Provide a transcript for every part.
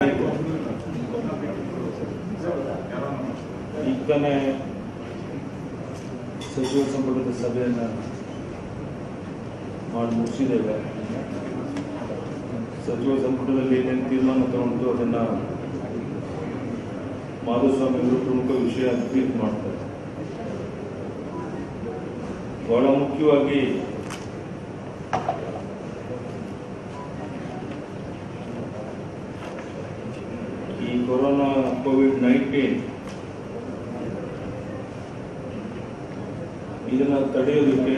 ಈಗ ತಾನೇ ಸಚಿವ ಸಂಪುಟದ ಸಭೆಯನ್ನು ಮಾಡಿ ಮುಗಿಸಿದ್ದೇವೆ ಸಚಿವ ಸಂಪುಟದಲ್ಲಿ ಏನೇನು ತೀರ್ಮಾನ ತಗೊಂಡು ಅದನ್ನು ಮಾಧುಸ್ವಾಮಿ ಅವರು ಪ್ರಮುಖ ವಿಷಯ ಟ್ವೀಟ್ ಮಾಡ್ತಾರೆ ಬಹಳ ಮುಖ್ಯವಾಗಿ ಈ ಕೊರೋನಾ ಕೋವಿಡ್ ನೈನ್ಟೀನ್ ಇದನ್ನ ತಡೆಯೋದಕ್ಕೆ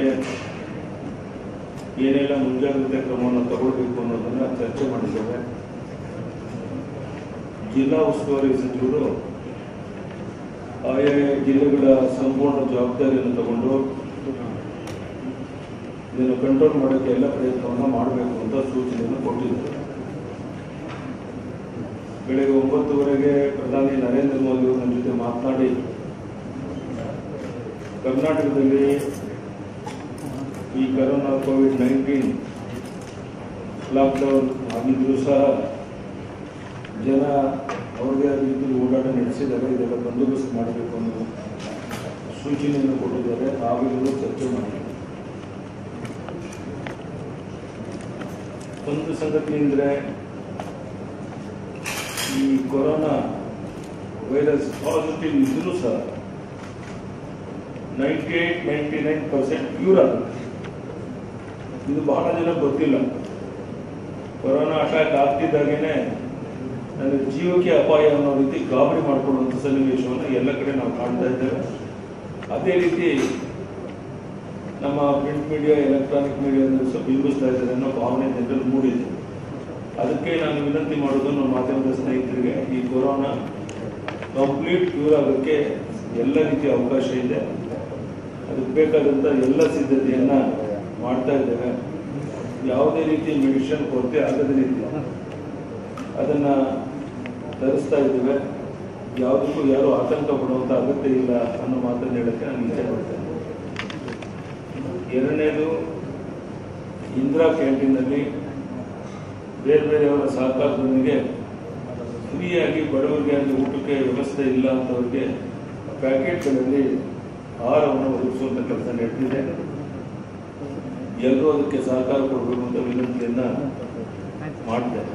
ಏನೆಲ್ಲ ಮುಂಜಾಗ್ರತೆ ಕ್ರಮವನ್ನು ತಗೊಳ್ಬೇಕು ಅನ್ನೋದನ್ನ ಚರ್ಚೆ ಮಾಡಿದ್ದೇವೆ ಜಿಲ್ಲಾ ಉಸ್ತುವಾರಿ ಸಚಿವರು ಆಯಾ ಜಿಲ್ಲೆಗಳ ಸಂಪೂರ್ಣ ಜವಾಬ್ದಾರಿಯನ್ನು ತಗೊಂಡು ಇದನ್ನು ಕಂಟ್ರೋಲ್ ಮಾಡೋಕ್ಕೆ ಎಲ್ಲ ಪ್ರಯತ್ನವನ್ನು ಮಾಡಬೇಕು ಅಂತ ಸೂಚನೆಯನ್ನು ಕೊಟ್ಟಿದ್ದಾರೆ ಬೆಳಗ್ಗೆ ಒಂಬತ್ತುವರೆಗೆ ಪ್ರಧಾನಿ ನರೇಂದ್ರ ಮೋದಿ ಅವರ ನನ್ನ ಜೊತೆ ಮಾತನಾಡಿ ಕರ್ನಾಟಕದಲ್ಲಿ ಈ ಕರೋನಾ ಕೋವಿಡ್ ನೈನ್ಟೀನ್ ಲಾಕ್ಡೌನ್ ಆಗಿದ್ರೂ ಸಹ ಜನ ಅವ್ರಿಗೆ ಆದ ರೀತಿಯಲ್ಲಿ ಓಡಾಟ ನಡೆಸಿದ್ದಾರೆ ಇದೆಲ್ಲ ಬಂದೋಬಸ್ತ್ ಮಾಡಬೇಕು ಅನ್ನೋ ಸೂಚನೆಯನ್ನು ಕೊಟ್ಟಿದ್ದಾರೆ ನಾವೆಲ್ಲರೂ ಚರ್ಚೆ ಮಾಡಿದ್ದೀವಿ ಒಂದು ಸಂಗತಿ ಅಂದರೆ ಈ ಕೊರೋನಾ ವೈರಸ್ ಪಾಸಿಟಿವ್ ಇದ್ರೂ ಸಹ ninety eight ninety nine percent cure ಆಗುತ್ತೆ ಇದು ಬಹಳ ಜನ ಗೊತ್ತಿಲ್ಲ ಕೊರೋನಾ ಅಟ್ಯಾಕ್ ಆಗ್ತಿದ್ದಾಗೇನೆ ನನಗೆ ಜೀವಕ್ಕೆ ಅಪಾಯ ಅನ್ನೋ ರೀತಿ ಗಾಬರಿ ಮಾಡಿಕೊಳ್ಳುವಂಥ ಸನ್ನಿವೇಶವನ್ನು ಎಲ್ಲ ಕಡೆ ನಾವು ಕಾಣ್ತಾ ಇದ್ದೇವೆ ಅದೇ ರೀತಿ ನಮ್ಮ ಪ್ರಿಂಟ್ ಮೀಡಿಯಾ ಎಲೆಕ್ಟ್ರಾನಿಕ್ ಮೀಡಿಯಾದಲ್ಲಿ ಸಹ ಬಿಂಬಿಸ್ತಾ ಇದ್ದಾರೆ ಅನ್ನೋ ಭಾವನೆ ಜನರಲ್ಲಿ ಮೂಡಿದೆ ಅದಕ್ಕೆ ನಾನು ವಿನಂತಿ ಮಾಡೋದು ನಮ್ಮ ಮಾಧ್ಯಮದ ಸ್ನೇಹಿತರಿಗೆ ಈ ಕೊರೋನಾ ಕಂಪ್ಲೀಟ್ ಕ್ಯೂರ್ ಆಗೋಕ್ಕೆ ಎಲ್ಲ ರೀತಿಯ ಅವಕಾಶ ಇದೆ ಅದಕ್ಕೆ ಬೇಕಾದಂಥ ಎಲ್ಲ ಸಿದ್ಧತೆಯನ್ನ ಮಾಡ್ತಾ ಇದ್ದೇವೆ ಯಾವುದೇ ರೀತಿ ಮೆಡಿಸಿನ್ ಕೊರತೆ ಆಗದ ರೀತಿ ಅದನ್ನ ತರಿಸ್ತಾ ಇದ್ದೇವೆ ಯಾವುದಕ್ಕೂ ಯಾರು ಆತಂಕ ಪಡುವಂತ ಅಗತ್ಯ ಇಲ್ಲ ಅನ್ನೋ ಮಾತನ್ನು ಹೇಳಕ್ಕೆ ನಾನು ಇಚ್ಛೆ ಪಡ್ತೇನೆ ಎರಡನೇದು ಇಂದಿರಾ ಕ್ಯಾಂಟೀನಲ್ಲಿ ಬೇರೆ ಬೇರೆಯವರ ಸಹಕಾರದೊಂದಿಗೆ ಫ್ರೀಯಾಗಿ ಬಡವರಿಗೆ ಅಲ್ಲಿ ಊಟಕ್ಕೆ ವ್ಯವಸ್ಥೆ ಇಲ್ಲ ಅಂತವ್ರಿಗೆ ಪ್ಯಾಕೆಟ್ಗಳಲ್ಲಿ ಆಹಾರವನ್ನು ಒದಗಿಸುವಂಥ ಕೆಲಸ ನಡೆದಿದೆ ಎಲ್ಲರೂ ಅದಕ್ಕೆ ಸಹಕಾರ ಕೊಡಬೇಕು ಅಂತ ವಿನಂತಿಯನ್ನ ಮಾಡ್ತೇನೆ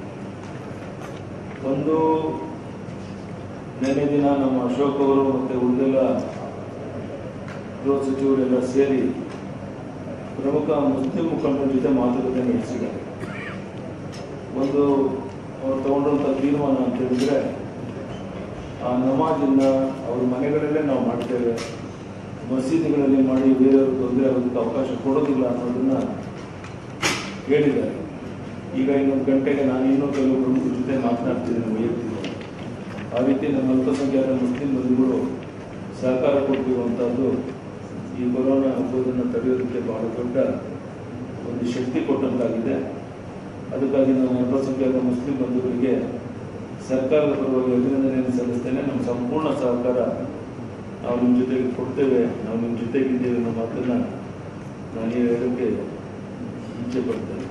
ಒಂದು ನೆನೆ ದಿನ ನಮ್ಮ ಅಶೋಕ್ ಅವರು ಮತ್ತೆ ಉಳಿದೆಲ್ಲ ಗೃಹ ಸಚಿವರೆಲ್ಲ ಸೇರಿ ಪ್ರಮುಖ ಮುಸ್ಲಿಂ ಮುಖಂಡರ ಜೊತೆ ಮಾತುಕತೆ ನಡೆಸಿದ್ದಾರೆ ಒಂದು ಅವ್ರು ತಗೊಂಡಂಥ ತೀರ್ಮಾನ ಅಂತ ಹೇಳಿದ್ರೆ ಆ ನಮಾಜನ್ನ ಅವ್ರ ಮನೆಗಳಲ್ಲೇ ನಾವು ಮಾಡ್ತೇವೆ ಮಸೀದಿಗಳಲ್ಲಿ ಮಾಡಿ ಬೇರೆಯವರು ತೊಂದರೆ ಆಗೋದಕ್ಕೆ ಅವಕಾಶ ಕೊಡೋದಿಲ್ಲ ಅನ್ನೋದನ್ನ ಹೇಳಿದ್ದಾರೆ ಈಗ ಇನ್ನೊಂದು ಗಂಟೆಗೆ ನಾನು ಇನ್ನೂ ಕೆಲವು ಪ್ರಮುಖರ ಜೊತೆ ಮಾತನಾಡ್ತಿದ್ದೀನಿ ವೈಯಕ್ತಿಕವಾಗಿ ಆ ರೀತಿ ನಮ್ಮ ಅಲ್ಪಸಂಖ್ಯಾತ ಮುಸ್ಲಿಂ ಬಂಧುಗಳು ಸಹಕಾರ ಕೊಟ್ಟಿರುವಂಥದ್ದು ಈ ಕೊರೋನಾ ಹಬ್ಬದನ್ನು ತಡೆಯೋದಕ್ಕೆ ಬಹಳ ದೊಡ್ಡ ಒಂದು ಶಕ್ತಿ ಕೊಟ್ಟಂತಾಗಿದೆ ಅದಕ್ಕಾಗಿ ನಾನು ಅಲ್ಪಸಂಖ್ಯಾತ ಮುಸ್ಲಿಂ ಬಂಧುಗಳಿಗೆ ಸರ್ಕಾರದ ಪರವಾಗಿ ಅಭಿನಂದನೆಯನ್ನು ಸಲ್ಲಿಸ್ತೇನೆ ನಮ್ಮ ಸಂಪೂರ್ಣ ಸಹಕಾರ ನಾವು ನಿಮ್ಮ ಜೊತೆಗೆ ಕೊಡ್ತೇವೆ ನಾವು ನಿಮ್ಮ ಜೊತೆಗಿದ್ದೇವೆ ಅನ್ನೋ ಮಾತನ್ನ ನಾನು ಈ ಹೇಳೋಕ್ಕೆ ಇಚ್ಛೆ ಪಡ್ತೇನೆ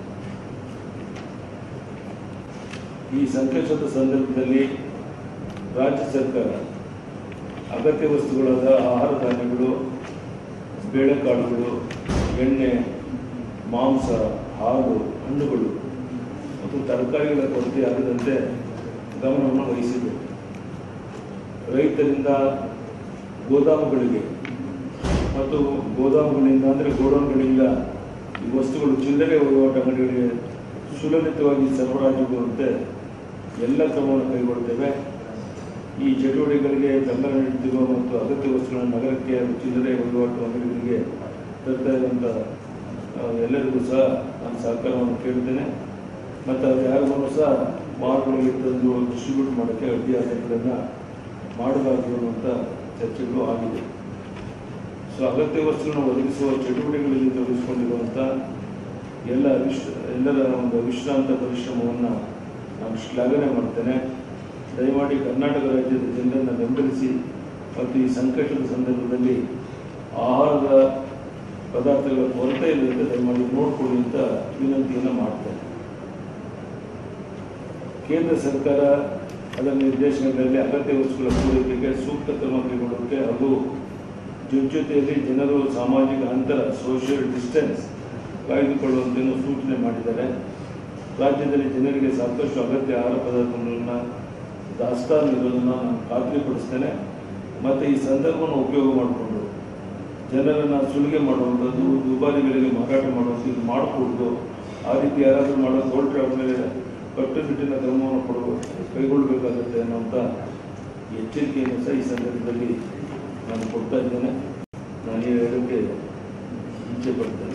ಈ ಸಂಕಷ್ಟದ ಸಂದರ್ಭದಲ್ಲಿ ರಾಜ್ಯ ಸರ್ಕಾರ ಅಗತ್ಯ ವಸ್ತುಗಳಾದ ಆಹಾರ ಧಾನ್ಯಗಳು ಬೇಳೆಕಾಳುಗಳು ಎಣ್ಣೆ ಮಾಂಸ ಹಾಲು ಹಣ್ಣುಗಳು ಮತ್ತು ತರಕಾರಿಗಳ ಕೊರತೆ ಆಗದಂತೆ ಗಮನವನ್ನು ವಹಿಸಿದೆ ರೈತರಿಂದ ಗೋದಾಮುಗಳಿಗೆ ಮತ್ತು ಗೋದಾಮುಗಳಿಂದ ಅಂದರೆ ಗೋಡೌನ್ಗಳಿಂದ ಈ ವಸ್ತುಗಳು ಚಿಲ್ಲರೆ ವಹಿವಾಟು ಅಂಗಡಿಗಳಿಗೆ ಸುಲಲಿತವಾಗಿ ಸರಬರಾಜುಗೊಳ್ಳುವಂತೆ ಎಲ್ಲ ಕ್ರಮವನ್ನು ಕೈಗೊಳ್ಳುತ್ತೇವೆ ಈ ಚಟುವಟಿಕೆಗಳಿಗೆ ಬೆಂಬಲ ನೀಡುತ್ತಿರುವ ಮತ್ತು ಅಗತ್ಯ ವಸ್ತುಗಳನ್ನು ನಗರಕ್ಕೆ ಹಾಗೂ ಚಿಲ್ಲರೆ ವಹಿವಾಟು ಅಂಗಡಿಗಳಿಗೆ ತರ್ತಾ ಇರುವಂಥ ಆ, ಎಲ್ಲರಿಗೂ ಸಹ ನಾನು ಸಹಕಾರವನ್ನು ಕೇಳ್ತೇನೆ ಮತ್ತು ಅದು ಯಾರಿಗೂ ಸಹ ಮಾರುಗಳಿಗೆ ತಂದು ಡಿಸ್ಟ್ರಿಬ್ಯೂಟ್ ಮಾಡೋಕ್ಕೆ ಅಡ್ಡಿಯಾಸಕ್ತಿಗಳನ್ನು ಮಾಡಲಾಗಿರುವಂಥ ಚರ್ಚೆಗಳು ಆಗಿದೆ ಸೊ ಅಗತ್ಯ ವಸ್ತುಗಳನ್ನು ಒದಗಿಸುವ ಚಟುವಟಿಕೆಗಳಲ್ಲಿ ತೊಡಗಿಸಿಕೊಂಡಿರುವಂಥ ಎಲ್ಲ ವಿಶ್ ಎಲ್ಲರ ಒಂದು ವಿಶ್ರಾಂತ ಪರಿಶ್ರಮವನ್ನು ನಾನು ಶ್ಲಾಘನೆ ಮಾಡ್ತೇನೆ ದಯಮಾಡಿ ಕರ್ನಾಟಕ ರಾಜ್ಯದ ಜನರನ್ನು ಬೆಂಬಲಿಸಿ ಮತ್ತು ಈ ಸಂಕಷ್ಟದ ಸಂದರ್ಭದಲ್ಲಿ ಆಹಾರದ ಪದಾರ್ಥಗಳ ಕೊರತೆ ಇಲ್ಲದಂತೆ ದಯಮಾಡಿ ನೋಡ್ಕೊಳ್ಳಿ ಅಂತ ವಿನಂತಿಯನ್ನು ಮಾಡ್ತೇನೆ ಕೇಂದ್ರ ಸರ್ಕಾರ ಅದರ ನಿರ್ದೇಶನಗಳಲ್ಲಿ ಅಗತ್ಯ ವಸ್ತುಗಳ ಪೂರೈಕೆಗೆ ಸೂಕ್ತ ಕ್ರಮ ಕೈಗೊಳ್ಳುವುದಕ್ಕೆ ಹಾಗೂ ಜೊತೆಯಲ್ಲಿ ಜನರು ಸಾಮಾಜಿಕ ಅಂತರ ಸೋಷಿಯಲ್ ಡಿಸ್ಟೆನ್ಸ್ ಕಾಯ್ದುಕೊಳ್ಳುವಂತೆ ಸೂಚನೆ ಮಾಡಿದ್ದಾರೆ ರಾಜ್ಯದಲ್ಲಿ ಜನರಿಗೆ ಸಾಕಷ್ಟು ಅಗತ್ಯ ಆಹಾರ ಪದಾರ್ಥಗಳನ್ನು ದಾಸ್ತಾನು ಇರೋದನ್ನು ನಾನು ಖಾತ್ರಿಪಡಿಸ್ತೇನೆ ಮತ್ತು ಈ ಸಂದರ್ಭವನ್ನು ಉಪಯೋಗ ಮಾಡಿಕೊಂಡು ಜನರನ್ನು ಸುಲಿಗೆ ಮಾಡುವಂಥದ್ದು ದುಬಾರಿ ಬೆಲೆಗೆ ಮಾರಾಟ ಮಾಡುವಂಥದ್ದು ಇದು ಮಾಡಕೂಡದು ಆ ರೀತಿ ಯಾರಾದರೂ ಮಾಡೋದು ಹೊರಟ್ರೆ ಅವ್ರ ಮೇಲೆ ಕಟ್ಟುನಿಟ್ಟಿನ ಕ್ರಮವನ್ನು ಕೊಡುವ ಕೈಗೊಳ್ಳಬೇಕಾಗುತ್ತೆ ಅನ್ನುವಂಥ ಎಚ್ಚರಿಕೆಯನ್ನು ಸಹ ಈ ಸಂದರ್ಭದಲ್ಲಿ ನಾನು ಕೊಡ್ತಾ ಇದ್ದೇನೆ ನಾನು ಈ ಹೇಳೋಕ್ಕೆ ಇಚ್ಛೆ ಪಡ್ತೇನೆ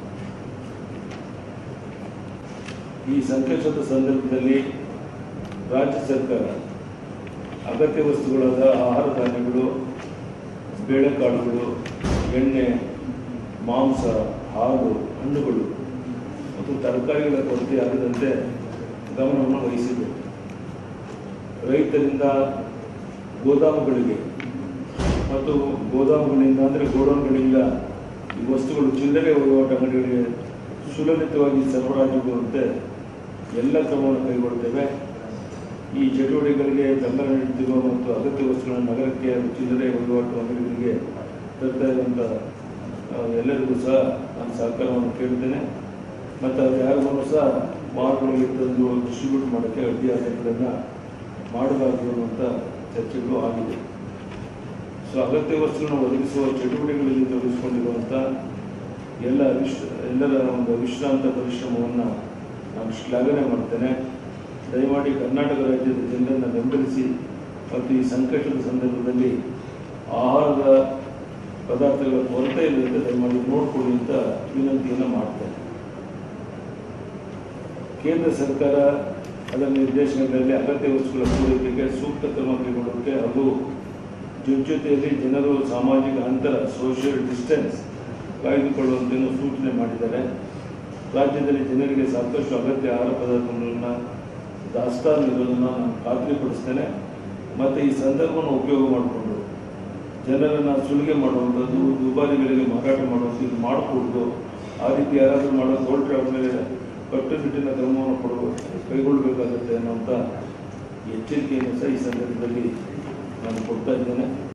ಈ ಸಂಕಷ್ಟದ ಸಂದರ್ಭದಲ್ಲಿ ರಾಜ್ಯ ಸರ್ಕಾರ ಅಗತ್ಯ ವಸ್ತುಗಳಾದ ಆಹಾರ ಧಾನ್ಯಗಳು ಬೇಳೆಕಾಳುಗಳು ಎಣ್ಣೆ ಮಾಂಸ ಹಾಲು ಹಣ್ಣುಗಳು ಮತ್ತು ತರಕಾರಿಗಳ ಕೊರತೆ ಆಗದಂತೆ ಗಮನವನ್ನು ವಹಿಸಿದೆ ರೈತರಿಂದ ಗೋದಾಮುಗಳಿಗೆ ಮತ್ತು ಗೋದಾಮುಗಳಿಂದ ಅಂದರೆ ಗೋಡೌನ್ಗಳಿಂದ ಈ ವಸ್ತುಗಳು ಚಿಲ್ಲರೆ ವಹಿವಾಟು ಅಂಗಡಿಗಳಿಗೆ ಸುಲಲಿತವಾಗಿ ಸರಬರಾಜುಗೊಳ್ಳುವಂತೆ ಎಲ್ಲ ಕ್ರಮವನ್ನು ಕೈಗೊಳ್ಳುತ್ತೇವೆ ಈ ಚಟುವಟಿಕೆಗಳಿಗೆ ಬೆಂಬಲ ನೀಡುತ್ತಿರುವ ಮತ್ತು ಅಗತ್ಯ ವಸ್ತುಗಳನ್ನು ನಗರಕ್ಕೆ ಹಾಗೂ ಚಿಲ್ಲರೆ ವಹಿವಾಟು ಅಂಗಡಿಗಳಿಗೆ ತರ್ತಾ ಇರುವಂಥ ಆ, ಎಲ್ಲರಿಗೂ ಸಹ ನಾನು ಸಹಕಾರವನ್ನು ಕೇಳ್ತೇನೆ ಮತ್ತು ಅದು ಯಾರಿಗೂ ಸಹ ಮಾರುಗಳಿಗೆ ತಂದು ಡಿಸ್ಟ್ರಿಬ್ಯೂಟ್ ಮಾಡೋಕ್ಕೆ ಅಡ್ಡಿಯಾಸಗಳನ್ನು ಮಾಡಬಾರದು ಅನ್ನುವಂಥ ಚರ್ಚೆಗಳು ಆಗಿದೆ ಸೊ ಅಗತ್ಯ ವಸ್ತುಗಳನ್ನು ಒದಗಿಸುವ ಚಟುವಟಿಕೆಗಳಲ್ಲಿ ತೊಡಗಿಸಿಕೊಂಡಿರುವಂಥ ಎಲ್ಲ ವಿಶ್ ಎಲ್ಲರ ಒಂದು ವಿಶ್ರಾಂತ ಪರಿಶ್ರಮವನ್ನು ನಾನು ಶ್ಲಾಘನೆ ಮಾಡ್ತೇನೆ ದಯಮಾಡಿ ಕರ್ನಾಟಕ ರಾಜ್ಯದ ಜನರನ್ನು ಬೆಂಬಲಿಸಿ ಮತ್ತು ಈ ಸಂಕಷ್ಟದ ಸಂದರ್ಭದಲ್ಲಿ ಆಹಾರದ ಪದಾರ್ಥಗಳ ಕೊರತೆ ಇಲ್ಲದಂತೆ ದಯಮಾಡಿ ನೋಡ್ಕೊಳ್ಳಿ ಅಂತ ವಿನಂತಿಯನ್ನು ಮಾಡ್ತೇನೆ ಕೇಂದ್ರ ಸರ್ಕಾರ ಅದರ ನಿರ್ದೇಶನಗಳಲ್ಲಿ ಅಗತ್ಯ ವಸ್ತುಗಳ ಪೂರೈಕೆಗೆ ಸೂಕ್ತ ಕ್ರಮ ಕೈಗೊಳ್ಳುವುದಕ್ಕೆ ಹಾಗೂ ಜೊತೆಯಲ್ಲಿ ಜನರು ಸಾಮಾಜಿಕ ಅಂತರ ಸೋಷಿಯಲ್ ಡಿಸ್ಟೆನ್ಸ್ ಕಾಯ್ದುಕೊಳ್ಳುವಂತೆ ಸೂಚನೆ ಮಾಡಿದ್ದಾರೆ ರಾಜ್ಯದಲ್ಲಿ ಜನರಿಗೆ ಸಾಕಷ್ಟು ಅಗತ್ಯ ಆಹಾರ ಪದಾರ್ಥಗಳನ್ನು ದಾಸ್ತಾನು ಇರೋದನ್ನು ನಾನು ಖಾತ್ರಿಪಡಿಸ್ತೇನೆ ಮತ್ತು ಈ ಸಂದರ್ಭವನ್ನು ಉಪಯೋಗ ಮಾಡಿಕೊಂಡು ಜನರನ್ನು ಸುಲಿಗೆ ಮಾಡುವಂಥದ್ದು ದುಬಾರಿ ಬೆಲೆಗೆ ಮಾರಾಟ ಮಾಡುವಂಥದ್ದು ಇದು ಮಾಡಕೂಡದು ಆ ರೀತಿ ಯಾರಾದರೂ ಮಾಡೋದು ಹೊರಟ್ರೆ ಅವ್ರ ಮೇಲೆ ಕಟ್ಟುನಿಟ್ಟಿನ ಕ್ರಮವನ್ನು ಕೊಡುವ ಕೈಗೊಳ್ಳಬೇಕಾಗುತ್ತೆ ಅನ್ನುವಂಥ ಎಚ್ಚರಿಕೆಯನ್ನು ಸಹ ಈ ಸಂದರ್ಭದಲ್ಲಿ ನಾನು ಕೊಡ್ತಾ ಇದ್ದೇನೆ